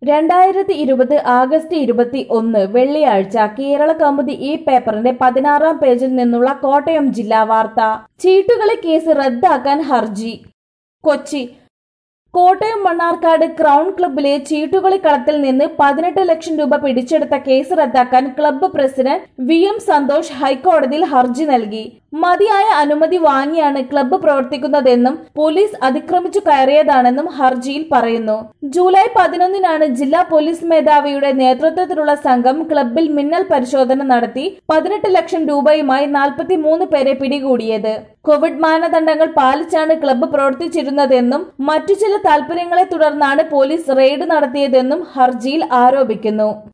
രണ്ടായിരത്തി ഇരുപത് ആഗസ്റ്റ് ഇരുപത്തി ഒന്ന് വെള്ളിയാഴ്ച കേരള കൗമുദി ഈ പേപ്പറിന്റെ പതിനാറാം പേജിൽ നിന്നുള്ള കോട്ടയം ജില്ലാ വാർത്ത ചീട്ടുകളി കേസ് റദ്ദാക്കാൻ ഹർജി കൊച്ചി കോട്ടയം മണ്ണാർക്കാട് ക്രൗൺ ക്ലബ്ബിലെ ചീട്ടുകളി കളത്തിൽ നിന്ന് പതിനെട്ട് ലക്ഷം രൂപ പിടിച്ചെടുത്ത കേസ് റദ്ദാക്കാൻ club president V M Santhosh ഹൈക്കോടതിയിൽ ഹർജി നൽകി മതിയായ അനുമതി വാങ്ങിയാണ് ക്ലബ്ബ് പ്രവർത്തിക്കുന്നതെന്നും പോലീസ് അതിക്രമിച്ചു കയറിയതാണെന്നും ഹർജിയിൽ പറയുന്നു ജൂലൈ പതിനൊന്നിനാണ് ജില്ലാ പോലീസ് മേധാവിയുടെ നേതൃത്വത്തിലുള്ള സംഘം ക്ലബ്ബിൽ മിന്നൽ പരിശോധന നടത്തി പതിനെട്ട് ലക്ഷം രൂപയുമായി നാൽപ്പത്തി മൂന്ന് പേരെ പിടികൂടിയത് കോവിഡ് മാനദണ്ഡങ്ങൾ പാലിച്ചാണ് ക്ലബ്ബ് പ്രവർത്തിച്ചിരുന്നതെന്നും മറ്റു ചില താൽപര്യങ്ങളെ തുടർന്നാണ് പോലീസ് റെയ്ഡ് നടത്തിയതെന്നും ഹർജിയിൽ ആരോപിക്കുന്നു